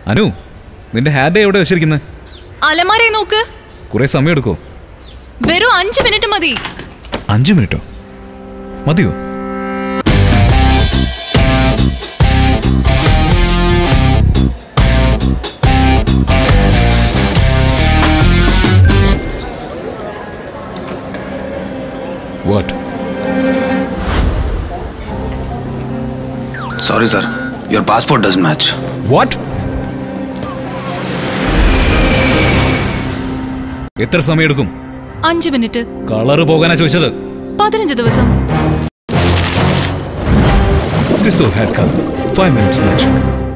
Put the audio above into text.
അനു നിന്റെ ഹാൻഡ് എവിടെ വെച്ചിരിക്കുന്നത് അലമാരെ നോക്ക് കുറെ സമയം എടുക്കോ വെറും അഞ്ച് മിനിറ്റ് മതി അഞ്ചു മിനിറ്റോ മതിയോ what Sorry, sir. Your passport doesn't match. What എത്ര സമയം എടുക്കും അഞ്ച് മിനിറ്റ് കളറ് പോകാനാ ചോദിച്ചത് പതിനഞ്ച് ദിവസം സിസോ had colour five minutes magic